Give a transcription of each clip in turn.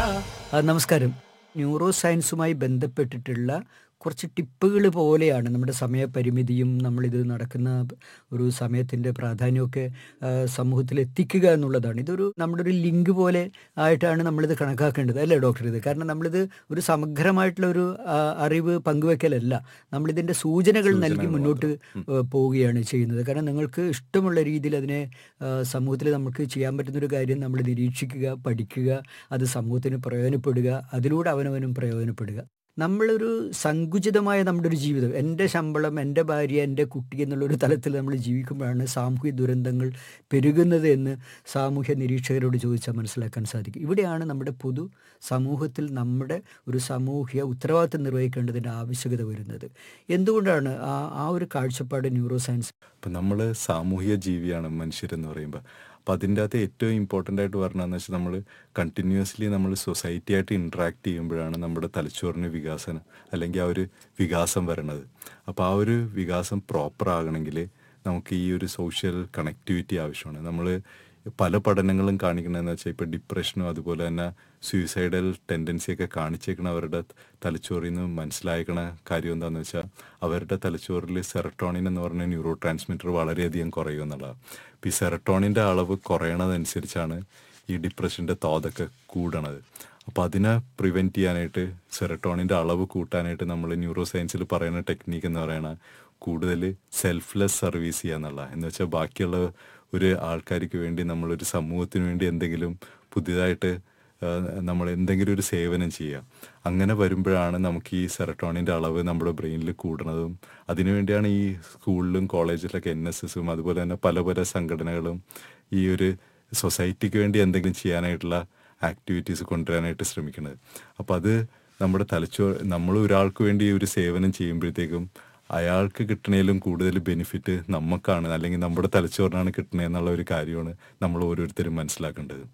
ആ, നമസ്കാരം ന്യൂറോ സയൻസുമായി ബന്ധപ്പെട്ടിട്ടുള്ള കുറച്ച് ടിപ്പുകൾ പോലെയാണ് നമ്മുടെ സമയപരിമിതിയും നമ്മളിത് നടക്കുന്ന ഒരു സമയത്തിൻ്റെ പ്രാധാന്യമൊക്കെ ആ, സമൂഹത്തിൽ എത്തിക്കുക എന്നുള്ളതാണ് ഇതൊരു നമ്മുടെ ഒരു ലിങ്ക് പോലെ ആയിട്ടാണ് നമ്മളിത് കണക്കാക്കേണ്ടത് അല്ലേ ഡോക്ടർ ഇത് കാരണം നമ്മളിത് ഒരു സമഗ്രമായിട്ടുള്ള ഒരു ആ, അറിവ് പങ്കുവെക്കലല്ല നമ്മളിതിൻ്റെ സൂചനകൾ നൽകി സൂചനകൾ മുന്നോട്ട് മാത്രം. ഏഹ് പോവുകയാണ് ചെയ്യുന്നത് കാരണം നിങ്ങൾക്ക് ഇഷ്ടമുള്ള രീതിയിൽ അതിനെ സമൂഹത്തിൽ നമുക്ക് ചെയ്യാൻ പറ്റുന്നൊരു കാര്യം നമ്മൾ നിരീക്ഷിക്കുക പഠിക്കുക അത് സമൂഹത്തിന് പ്രയോജനപ്പെടുക അതിലൂടെ അവനവനും പ്രയോജനപ്പെടുക നമ്മളൊരു സങ്കുചിതമായ നമ്മുടെ ഒരു ജീവിതം എൻ്റെ ശമ്പളം എൻ്റെ ഭാര്യ എൻ്റെ കുട്ടി എന്നുള്ളൊരു തലത്തിൽ നമ്മൾ ജീവിക്കുമ്പോഴാണ് സാമൂഹിക ദുരന്തങ്ങൾ പെരുകുന്നത് എന്ന് സാമൂഹ്യ നിരീക്ഷകരോട് ചോദിച്ചാൽ മനസ്സിലാക്കാൻ സാധിക്കും ഇവിടെയാണ് നമ്മുടെ പൊതു സമൂഹത്തിൽ നമ്മുടെ ഒരു സാമൂഹ്യ ഉത്തരവാദിത്തം നിർവഹിക്കേണ്ടതിൻ്റെ ആവശ്യകത വരുന്നത് എന്തുകൊണ്ടാണ് ആ ആ ഒരു കാഴ്ചപ്പാട് ന്യൂറോ സയൻസ് അപ്പം നമ്മൾ സാമൂഹിക ജീവിയാണ് മനുഷ്യരെന്ന് പറയുമ്പോൾ അപ്പം അതിൻ്റെ അകത്ത് ഏറ്റവും ഇമ്പോർട്ടൻ്റ് ആയിട്ട് പറഞ്ഞതെന്ന് വെച്ചാൽ നമ്മൾ കണ്ടിന്യൂസ്ലി നമ്മൾ സൊസൈറ്റി ആയിട്ട് ഇൻട്രാക്ട് ചെയ്യുമ്പോഴാണ് നമ്മുടെ തലച്ചോറിന് വികാസം അല്ലെങ്കിൽ ആ ഒരു വികാസം വരണത് അപ്പോൾ ആ ഒരു വികാസം പ്രോപ്പർ ആകണമെങ്കിൽ നമുക്ക് ഈ ഒരു സോഷ്യൽ കണക്ടിവിറ്റി ആവശ്യമാണ് നമ്മൾ പല പഠനങ്ങളും കാണിക്കണമെന്ന് വെച്ചാൽ ഇപ്പോൾ ഡിപ്രഷനും അതുപോലെ തന്നെ സൂയിസൈഡൽ ടെൻഡൻസിയൊക്കെ കാണിച്ചേക്കണവരുടെ തലച്ചോറിൽ നിന്ന് മനസ്സിലാക്കണ കാര്യം എന്താണെന്ന് വെച്ചാൽ അവരുടെ തലച്ചോറിൽ സെറട്ടോണിൻ എന്ന് പറഞ്ഞ ന്യൂറോ ട്രാൻസ്മിറ്റർ വളരെയധികം കുറയും എന്നുള്ളതാണ് അപ്പോൾ ഈ സെറട്ടോണിൻ്റെ അളവ് കുറയണതനുസരിച്ചാണ് ഈ ഡിപ്രഷൻ്റെ തോതൊക്കെ കൂടണത് അപ്പോൾ അതിനെ പ്രിവെൻറ്റ് ചെയ്യാനായിട്ട് സെറട്ടോണിൻ്റെ അളവ് കൂട്ടാനായിട്ട് നമ്മൾ ന്യൂറോ സയൻസിൽ പറയുന്ന ടെക്നീക്ക് എന്ന് പറയുന്നത് കൂടുതൽ സെൽഫ്ലെസ് സർവീസ് ചെയ്യുക എന്നുള്ള എന്ന് വെച്ചാൽ ബാക്കിയുള്ള ഒരു ആൾക്കാർക്ക് വേണ്ടി നമ്മളൊരു സമൂഹത്തിന് വേണ്ടി എന്തെങ്കിലും പുതിയതായിട്ട് നമ്മൾ എന്തെങ്കിലും ഒരു സേവനം ചെയ്യുക അങ്ങനെ വരുമ്പോഴാണ് നമുക്ക് ഈ സെറട്ടോണിൻ്റെ അളവ് നമ്മുടെ ബ്രെയിനിൽ കൂടുന്നതും അതിനുവേണ്ടിയാണ് ഈ സ്കൂളിലും കോളേജിലൊക്കെ എൻ എസ് എസും അതുപോലെ തന്നെ പല പല സംഘടനകളും ഈ ഒരു സൊസൈറ്റിക്ക് വേണ്ടി എന്തെങ്കിലും ചെയ്യാനായിട്ടുള്ള ആക്ടിവിറ്റീസ് കൊണ്ടുവരാനായിട്ട് ശ്രമിക്കുന്നത് അപ്പോൾ അത് നമ്മുടെ തലച്ചോർ നമ്മൾ ഒരാൾക്ക് വേണ്ടി ഒരു സേവനം ചെയ്യുമ്പോഴത്തേക്കും അയാൾക്ക് കിട്ടണേലും കൂടുതൽ ബെനിഫിറ്റ് നമുക്കാണ് അല്ലെങ്കിൽ നമ്മുടെ തലച്ചോറിനാണ് കിട്ടണതെന്നുള്ള ഒരു കാര്യമാണ് നമ്മൾ ഓരോരുത്തരും മനസ്സിലാക്കേണ്ടത്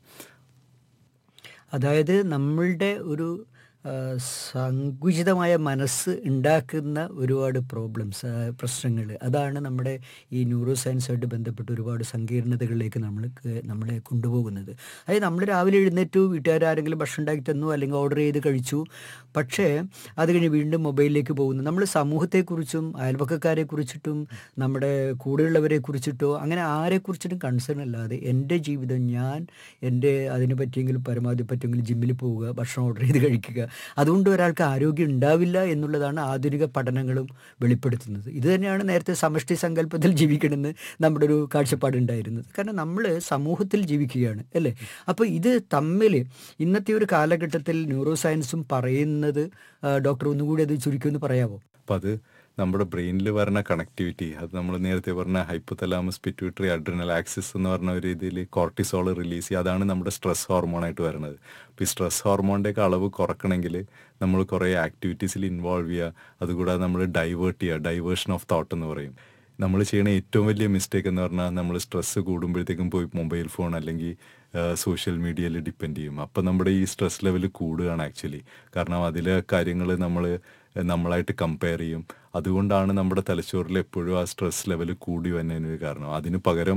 അതായത് നമ്മളുടെ ഒരു ആ, സങ്കുചിതമായ മനസ്സ് ഉണ്ടാക്കുന്ന ഒരുപാട് പ്രോബ്ലംസ് പ്രശ്നങ്ങൾ അതാണ് നമ്മുടെ ഈ ന്യൂറോ സയൻസായിട്ട് ബന്ധപ്പെട്ട് ഒരുപാട് സങ്കീർണതകളിലേക്ക് നമ്മൾ നമ്മളെ കൊണ്ടുപോകുന്നത് അതായത് നമ്മൾ രാവിലെ എഴുന്നേറ്റു വീട്ടുകാർ ആരെങ്കിലും ഭക്ഷണം ഉണ്ടാക്കി തന്നു അല്ലെങ്കിൽ ഓർഡർ ചെയ്ത് കഴിച്ചു പക്ഷേ അത് കഴിഞ്ഞ് വീണ്ടും മൊബൈലിലേക്ക് പോകുന്നു നമ്മൾ സമൂഹത്തെക്കുറിച്ചും അയൽപക്കക്കാരെ കുറിച്ചിട്ടും നമ്മുടെ കൂടെയുള്ളവരെ കുറിച്ചിട്ടോ അങ്ങനെ ആരെക്കുറിച്ചിട്ടും കൺസേൺ അല്ലാതെ എൻ്റെ ജീവിതം ഞാൻ എൻ്റെ അതിനെ പറ്റിയെങ്കിലും പരമാവധി പറ്റുമെങ്കിലും ജിമ്മിൽ പോവുക ഭക്ഷണം ഓർഡർ ചെയ്ത് കഴിക്കുക അതുകൊണ്ട് ഒരാൾക്ക് ആരോഗ്യം ഉണ്ടാവില്ല എന്നുള്ളതാണ് ആധുനിക പഠനങ്ങളും വെളിപ്പെടുത്തുന്നത് ഇത് തന്നെയാണ് നേരത്തെ സമഷ്ടി സങ്കല്പത്തിൽ ജീവിക്കണമെന്ന് നമ്മുടെ ഒരു കാഴ്ചപ്പാടുണ്ടായിരുന്നത് കാരണം നമ്മൾ സമൂഹത്തിൽ ജീവിക്കുകയാണ് അല്ലേ അപ്പോൾ ഇത് തമ്മിൽ ഇന്നത്തെ ഒരു കാലഘട്ടത്തിൽ ന്യൂറോ സയൻസും പറയുന്നത് ആ, ഡോക്ടർ ഒന്നുകൂടി അത് ചുരുക്കുമെന്ന് പറയാമോ അപ്പം അത് നമ്മുടെ ബ്രെയിനിൽ വരുന്ന കണക്ടിവിറ്റി അത് നമ്മൾ നേരത്തെ പറഞ്ഞ ഹൈപ്പോതലാമസ് പിറ്റ്യൂട്ടറി അഡ്രിനൽ ആക്സിസ് എന്ന് പറഞ്ഞ ഒരു രീതിയിൽ കോർട്ടിസോൾ റിലീസ് ചെയ്യുക അതാണ് നമ്മുടെ സ്ട്രെസ് ഹോർമോണായിട്ട് വരുന്നത് അപ്പോൾ ഈ സ്ട്രെസ് ഹോർമോണിൻ്റെയൊക്കെ അളവ് കുറക്കണമെങ്കിൽ നമ്മൾ കുറേ ആക്ടിവിറ്റീസിൽ ഇൻവോൾവ് ചെയ്യുക അതുകൂടാതെ നമ്മൾ ഡൈവേർട്ട് ചെയ്യുക ഡൈവേർഷൻ ഓഫ് തോട്ട് എന്ന് പറയും നമ്മൾ ചെയ്യണ ഏറ്റവും വലിയ മിസ്റ്റേക്ക് എന്ന് പറഞ്ഞാൽ നമ്മൾ സ്ട്രെസ്സ് കൂടുമ്പോഴത്തേക്കും പോയി മൊബൈൽ ഫോൺ അല്ലെങ്കിൽ സോഷ്യൽ മീഡിയയിൽ ഡിപ്പെൻഡ് ചെയ്യും അപ്പം നമ്മുടെ ഈ സ്ട്രെസ് ലെവൽ കൂടുകയാണ് ആക്ച്വലി കാരണം അതിലെ കാര്യങ്ങൾ നമ്മൾ നമ്മളായിട്ട് കമ്പയർ ചെയ്യും അതുകൊണ്ടാണ് നമ്മുടെ തലച്ചോറിൽ എപ്പോഴും ആ സ്ട്രെസ് ലെവൽ കൂടി വരുന്നതിന് ഒരു കാരണം അതിന് പകരം